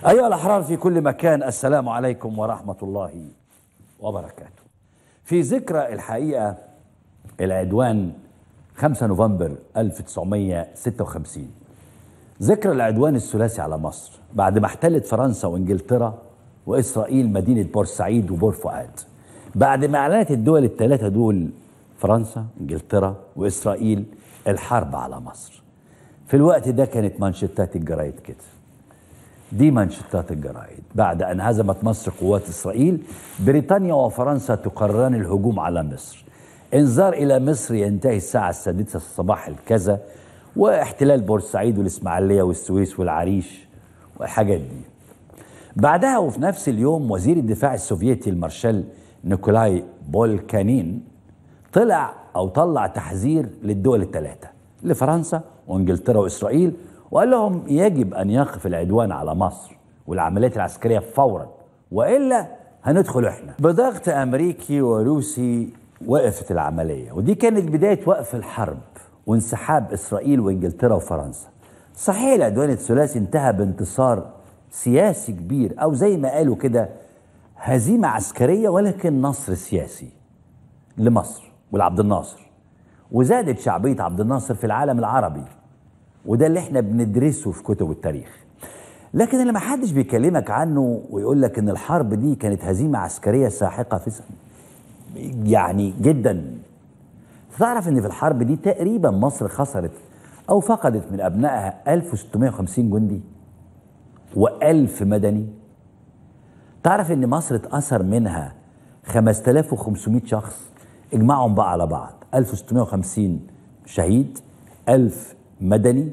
أيها الأحرار في كل مكان السلام عليكم ورحمة الله وبركاته في ذكرى الحقيقة العدوان 5 نوفمبر 1956 ذكرى العدوان الثلاثي على مصر بعد ما احتلت فرنسا وانجلترا واسرائيل مدينه بورسعيد وبور فؤاد بعد ما اعلنت الدول الثلاثه دول فرنسا انجلترا واسرائيل الحرب على مصر في الوقت ده كانت مانشيتات الجرايد كده دي مانشيتات الجرايد بعد ان هزمت مصر قوات اسرائيل بريطانيا وفرنسا تقرران الهجوم على مصر انذار الى مصر ينتهي الساعه السادسه صباح الكذا واحتلال بورسعيد والاسماعيليه والسويس والعريش والحاجات دي بعدها وفي نفس اليوم وزير الدفاع السوفيتي المارشال نيكولاي بولكانين طلع او طلع تحذير للدول الثلاثه لفرنسا وانجلترا واسرائيل وقال لهم يجب ان يقف العدوان على مصر والعمليات العسكريه فورا والا هندخل احنا بضغط امريكي وروسي وقفت العمليه ودي كانت بدايه وقف الحرب وانسحاب اسرائيل وانجلترا وفرنسا صحيح العدوان الثلاثي انتهى بانتصار سياسي كبير او زي ما قالوا كده هزيمه عسكريه ولكن نصر سياسي لمصر ولعبد الناصر وزادت شعبيه عبد الناصر في العالم العربي وده اللي احنا بندرسه في كتب التاريخ لكن اللي ما حدش بيكلمك عنه ويقول لك ان الحرب دي كانت هزيمه عسكريه ساحقه في يعني جدا تعرف ان في الحرب دي تقريبا مصر خسرت او فقدت من ابنائها 1650 جندي و1000 مدني تعرف ان مصر اتأثر منها 5500 شخص اجمعهم بقى على بعض 1650 شهيد 1000 مدني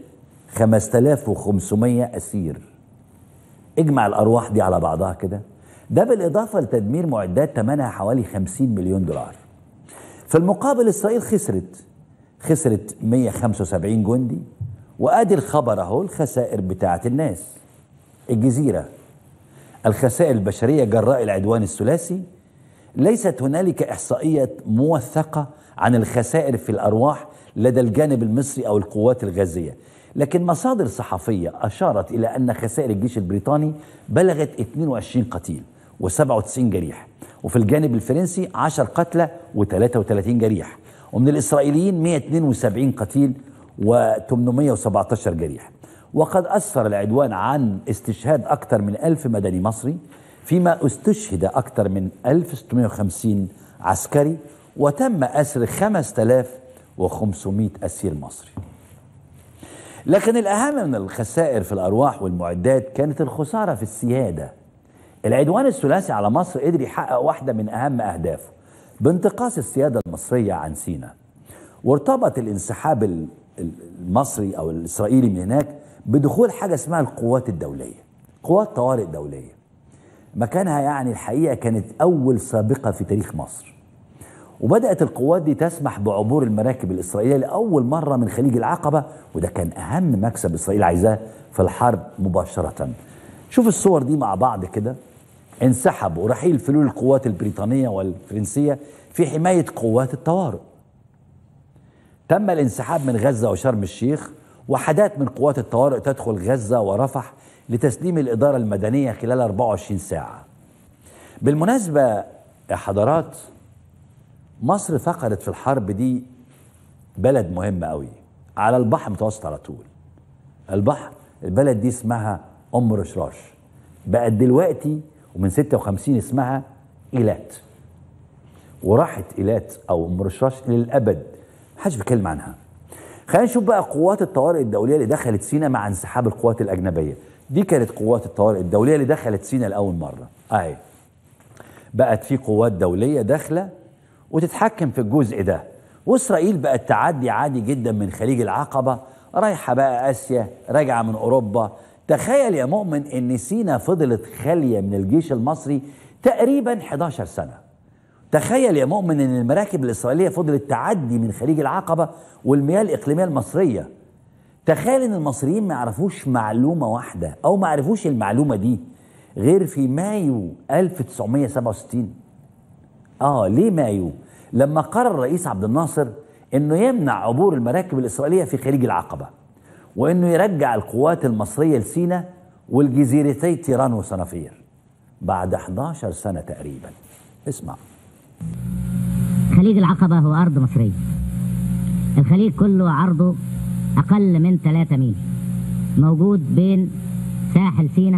5500 اسير اجمع الارواح دي على بعضها كده ده بالاضافه لتدمير معدات ثمنها حوالي 50 مليون دولار في المقابل اسرائيل خسرت خسرت 175 جندي وادي الخبر اهو الخسائر بتاعه الناس الجزيره الخسائر البشريه جراء العدوان الثلاثي ليست هنالك احصائيه موثقه عن الخسائر في الارواح لدى الجانب المصري او القوات الغازيه لكن مصادر صحفيه اشارت الى ان خسائر الجيش البريطاني بلغت 22 قتيل و97 جريح وفي الجانب الفرنسي 10 قتلى و33 جريح ومن الإسرائيليين 172 قتيل و817 جريح وقد أسفر العدوان عن استشهاد أكثر من ألف مدني مصري فيما استشهد أكثر من 1650 عسكري وتم أسر 5500 أسير مصري لكن الأهم من الخسائر في الأرواح والمعدات كانت الخسارة في السيادة العدوان الثلاثي على مصر قدر يحقق واحدة من أهم أهدافه بانتقاص السيادة المصرية عن سيناء وارتبط الانسحاب المصري أو الإسرائيلي من هناك بدخول حاجة اسمها القوات الدولية قوات طوارئ دولية مكانها يعني الحقيقة كانت أول سابقة في تاريخ مصر وبدأت القوات دي تسمح بعبور المراكب الإسرائيلية لأول مرة من خليج العقبة وده كان أهم مكسب إسرائيل عايزاه في الحرب مباشرة شوف الصور دي مع بعض كده انسحبوا رحيل فلول القوات البريطانية والفرنسية في حماية قوات الطوارئ تم الانسحاب من غزة وشرم الشيخ وحدات من قوات الطوارئ تدخل غزة ورفح لتسليم الإدارة المدنية خلال 24 ساعة بالمناسبة يا حضرات مصر فقدت في الحرب دي بلد مهم قوي على البحر المتوسط على طول البحر البلد دي اسمها ام رشراش بقت دلوقتي ومن 56 اسمها ايلات وراحت ايلات او ام رشراش للابد محدش بيتكلم عنها خلينا نشوف بقى قوات الطوارئ الدوليه اللي دخلت سينا مع انسحاب القوات الاجنبيه دي كانت قوات الطوارئ الدوليه اللي دخلت سينا لاول مره اهي بقت في قوات دوليه داخله وتتحكم في الجزء ده واسرائيل بقت تعدي عادي جدا من خليج العقبه رايحه بقى اسيا راجعه من اوروبا تخيل يا مؤمن ان سينا فضلت خاليه من الجيش المصري تقريبا 11 سنه تخيل يا مؤمن ان المراكب الاسرائيليه فضلت تعدي من خليج العقبه والمياه الاقليميه المصريه تخيل ان المصريين ما يعرفوش معلومه واحده او ما عرفوش المعلومه دي غير في مايو 1967 اه ليه مايو لما قرر الرئيس عبد الناصر انه يمنع عبور المراكب الاسرائيليه في خليج العقبه وانه يرجع القوات المصريه لسينا والجزيرتي تيران وصنافير بعد 11 سنة تقريبا اسمع خليج العقبة هو أرض مصرية الخليج كله عرضه أقل من 3 ميل موجود بين ساحل سينا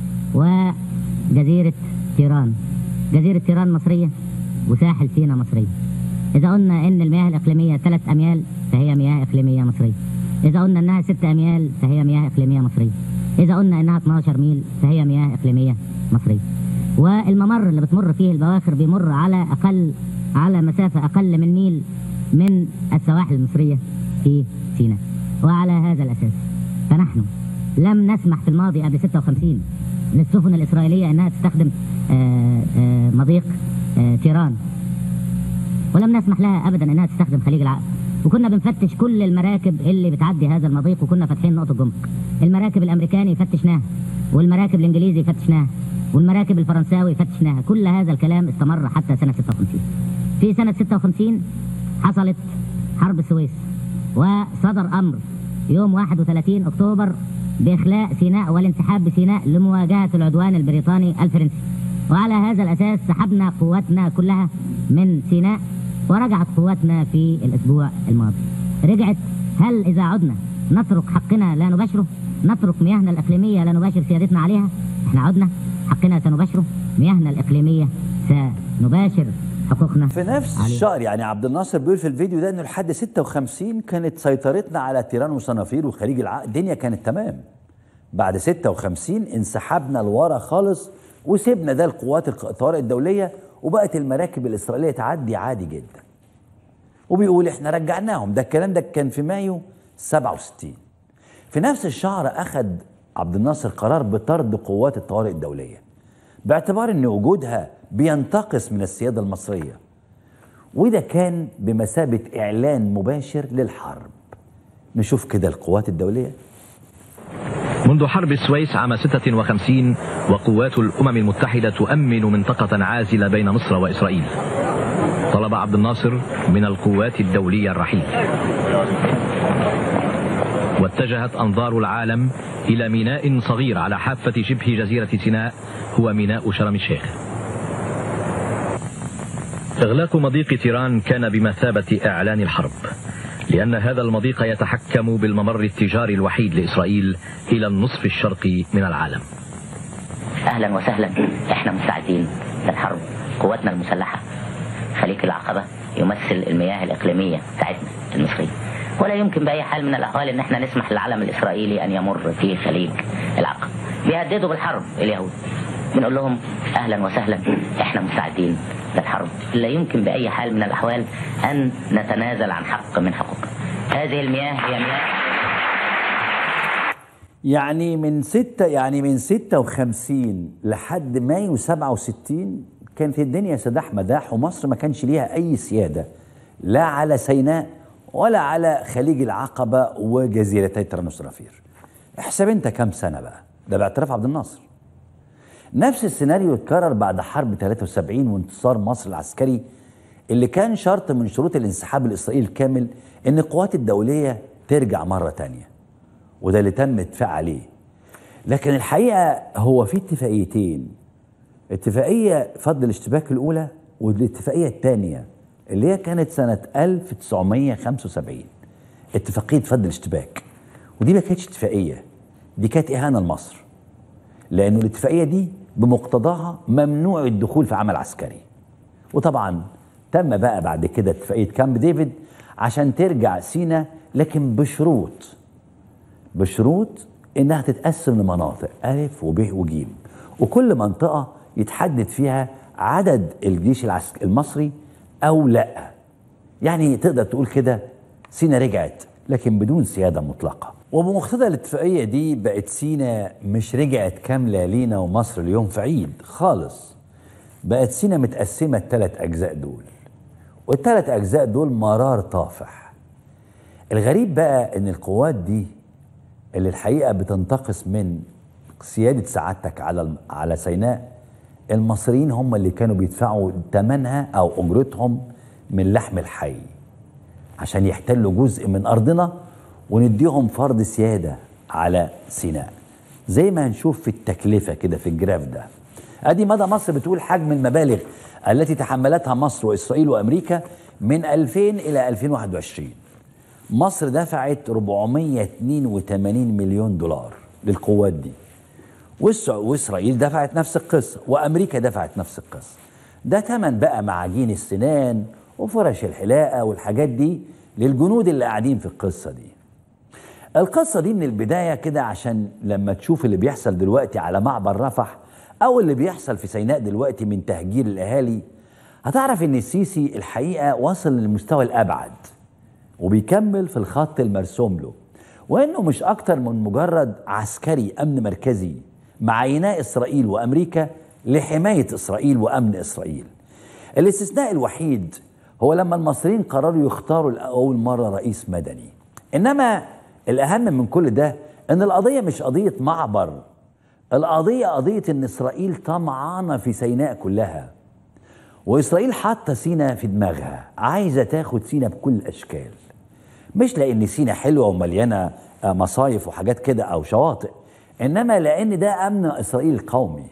وجزيرة تيران جزيرة تيران مصرية وساحل سينا مصرية إذا قلنا إن المياه الإقليمية 3 أميال فهي مياه إقليمية مصرية إذا قلنا إنها 6 أميال فهي مياه إقليمية مصرية إذا قلنا إنها 12 ميل فهي مياه إقليمية مصرية والممر اللي بتمر فيه البواخر بيمر على أقل على مسافة أقل من ميل من السواحل المصرية في سيناء وعلى هذا الأساس فنحن لم نسمح في الماضي قبل 56 للسفن الإسرائيلية أنها تستخدم آه، آه، مضيق آه، تيران ولم نسمح لها أبدا أنها تستخدم خليج العقبة وكنا بنفتش كل المراكب اللي بتعدي هذا المضيق وكنا فاتحين نقطة جمرك المراكب الأمريكاني فتشناها والمراكب الإنجليزي فتشناها والمراكب الفرنساوي فتشناها كل هذا الكلام استمر حتى سنة 56 في سنة 56 حصلت حرب السويس وصدر أمر يوم 31 أكتوبر بإخلاء سيناء والانسحاب بسيناء لمواجهة العدوان البريطاني الفرنسي وعلى هذا الأساس سحبنا قواتنا كلها من سيناء ورجعت قواتنا في الأسبوع الماضي رجعت هل إذا عدنا نترك حقنا لا نباشره نترك مياهنا الإقليمية لا نباشر سيادتنا عليها احنا عدنا حقنا سنباشره مياهنا الإقليمية سنباشر حقوقنا في نفس عليها. الشهر يعني عبد الناصر بيقول في الفيديو ده انه لحد 56 كانت سيطرتنا على تيران وصنافير وخليج العقل الدنيا كانت تمام بعد 56 انسحبنا لورا خالص وسيبنا ده القوات الق- الطوارئ الدوليه وبقت المراكب الاسرائيليه تعدي عادي جدا وبيقول احنا رجعناهم ده الكلام ده كان في مايو 67 في نفس الشهر اخذ عبد الناصر قرار بطرد قوات الطوارئ الدوليه باعتبار ان وجودها بينتقص من السياده المصريه وده كان بمثابه اعلان مباشر للحرب نشوف كده القوات الدوليه منذ حرب السويس عام 56 وقوات الأمم المتحدة تؤمن منطقة عازلة بين مصر وإسرائيل طلب عبد الناصر من القوات الدولية الرحيل واتجهت أنظار العالم إلى ميناء صغير على حافة شبه جزيرة سيناء هو ميناء شرم الشيخ إغلاق مضيق تيران كان بمثابة إعلان الحرب لأن هذا المضيق يتحكم بالممر التجاري الوحيد لإسرائيل إلى النصف الشرقي من العالم اهلا وسهلا احنا مستعدين للحرب قواتنا المسلحه خليج العقبه يمثل المياه الاقليميه بتاعتنا المصريه ولا يمكن باي حال من الاحوال ان احنا نسمح للعلم الاسرائيلي ان يمر في خليج العقبه بيهددوا بالحرب اليهود بنقول لهم اهلا وسهلا احنا مستعدين للحرب لا يمكن باي حال من الاحوال ان نتنازل عن حق من حقوقنا هذه المياه هي مياه يعني من ستة يعني من 56 لحد مايو 67 كانت الدنيا سداح مداح ومصر ما كانش ليها أي سيادة لا على سيناء ولا على خليج العقبة وجزيرتي تيران وصنافير احسب انت كام سنة بقى ده باعتراف عبد الناصر نفس السيناريو اتكرر بعد حرب 73 وانتصار مصر العسكري اللي كان شرط من شروط الانسحاب الإسرائيلي الكامل ان القوات الدولية ترجع مرة تانية وده اللي تم اتفاق عليه لكن الحقيقه هو في اتفاقيتين اتفاقيه فض الاشتباك الاولى والاتفاقيه الثانيه اللي هي كانت سنه 1975 اتفاقيه فض الاشتباك ودي ما كانتش اتفاقيه دي كانت اهانه لمصر لانه الاتفاقيه دي بمقتضاها ممنوع الدخول في عمل عسكري وطبعا تم بقى بعد كده اتفاقيه كامب ديفيد عشان ترجع سينا لكن بشروط بشروط انها تتقسم لمناطق الف وب وج وكل منطقه يتحدد فيها عدد الجيش العسك المصري او لا يعني تقدر تقول كده سينا رجعت لكن بدون سياده مطلقه وبمقتضى الاتفاقيه دي بقت سينا مش رجعت كامله لينا ومصر اليوم في عيد خالص بقت سينا متقسمه الثلاث اجزاء دول والثلاث اجزاء دول مرار طافح الغريب بقى ان القوات دي اللي الحقيقه بتنتقص من سياده سعادتك على على سيناء المصريين هم اللي كانوا بيدفعوا ثمنها او اجرتهم من لحم الحي عشان يحتلوا جزء من ارضنا ونديهم فرض سياده على سيناء زي ما هنشوف في التكلفة كده في الجراف ده ادي مدى مصر بتقول حجم المبالغ التي تحملتها مصر واسرائيل وامريكا من 2000 الى 2021 مصر دفعت 482 مليون دولار للقوات دي والس- واسرائيل دفعت نفس القصه وامريكا دفعت نفس القصه ده تمن بقى معاجين السنان وفرش الحلاقه والحاجات دي للجنود اللي قاعدين في القصه دي القصة دي من البداية كده عشان لما تشوف اللي بيحصل دلوقتي على معبر رفح أو اللي بيحصل في سيناء دلوقتي من تهجير الأهالي هتعرف إن السيسي الحقيقة وصل للمستوى الأبعد وبيكمل في الخط المرسوم له وإنه مش أكتر من مجرد عسكري أمن مركزي مع عناء إسرائيل وأمريكا لحماية إسرائيل وأمن إسرائيل الاستثناء الوحيد هو لما المصريين قرروا يختاروا لأول مرة رئيس مدني إنما الأهم من كل ده إن القضية مش قضية معبر القضية قضية إن إسرائيل طمعانة في سيناء كلها وإسرائيل حاطة سينا في دماغها عايزة تاخد سينا بكل الأشكال مش لأن سينا حلوة ومليانة آه، مصايف وحاجات كده أو شواطئ إنما لأن ده أمن إسرائيل القومي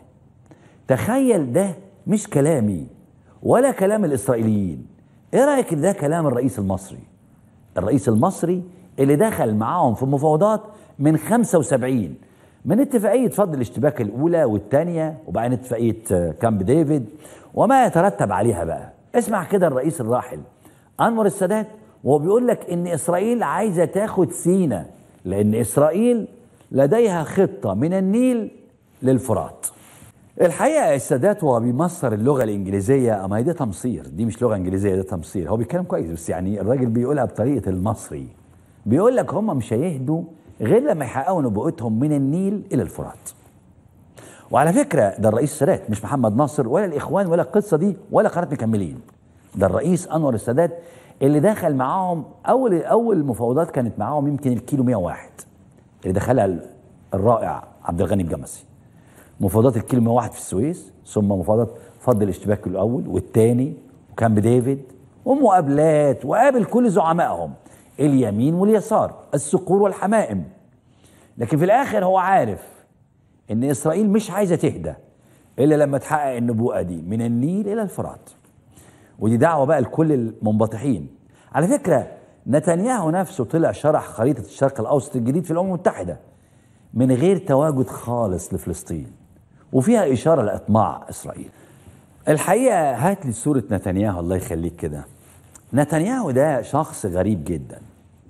تخيل ده مش كلامي ولا كلام الإسرائيليين إيه رأيك إن ده كلام الرئيس المصري الرئيس المصري اللي دخل معاهم في مفاوضات من 75 من اتفاقية فض الاشتباك الأولى والثانية وبعدين اتفاقية آه، كامب ديفيد وما يترتب عليها بقى اسمع كده الرئيس الراحل أنور السادات وهو بيقول لك إن إسرائيل عايزة تاخد سينا لأن إسرائيل لديها خطة من النيل للفرات الحقيقه السادات وهو بيمصر اللغه الانجليزيه اما هي دي تمصير دي مش لغه انجليزيه ده تمصير هو بيتكلم كويس بس يعني الراجل بيقولها بطريقه المصري بيقول لك هم مش هيهدوا غير لما يحققوا نبوءتهم من النيل الى الفرات وعلى فكره ده الرئيس السادات مش محمد ناصر ولا الاخوان ولا القصه دي ولا قناه مكملين ده الرئيس انور السادات اللي دخل معاهم اول اول مفاوضات كانت معاهم يمكن الكيلو 101 اللي دخلها الرائع عبد الغني الجمسي مفاوضات الكيلو 101 في السويس ثم مفاوضات فض الاشتباك الاول والثاني وكامب ديفيد ومقابلات وقابل كل زعمائهم اليمين واليسار الصقور والحمائم لكن في الاخر هو عارف ان اسرائيل مش عايزه تهدى الا لما تحقق النبوءه دي من النيل الى الفرات ودي دعوه بقى لكل المنبطحين على فكره نتنياهو نفسه طلع شرح خريطه الشرق الاوسط الجديد في الامم المتحده من غير تواجد خالص لفلسطين وفيها اشاره لاطماع اسرائيل الحقيقه هات لي صوره نتنياهو الله يخليك كده نتنياهو ده شخص غريب جدا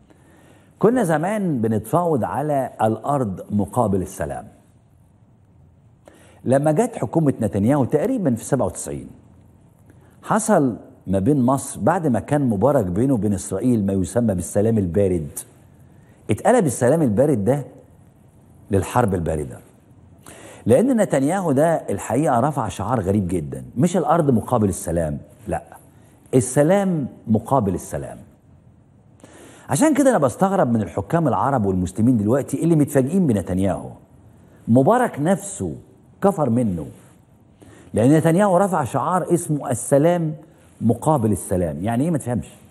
كنا زمان بنتفاوض على الارض مقابل السلام لما جت حكومه نتنياهو تقريبا في 97 حصل ما بين مصر بعد ما كان مبارك بينه وبين اسرائيل ما يسمى بالسلام البارد اتقلب السلام البارد ده للحرب البارده لان نتنياهو ده الحقيقه رفع شعار غريب جدا مش الارض مقابل السلام لا السلام مقابل السلام عشان كده انا بستغرب من الحكام العرب والمسلمين دلوقتي اللي متفاجئين بنتنياهو مبارك نفسه كفر منه لان نتنياهو رفع شعار اسمه السلام مقابل السلام يعني ايه ما تفهمش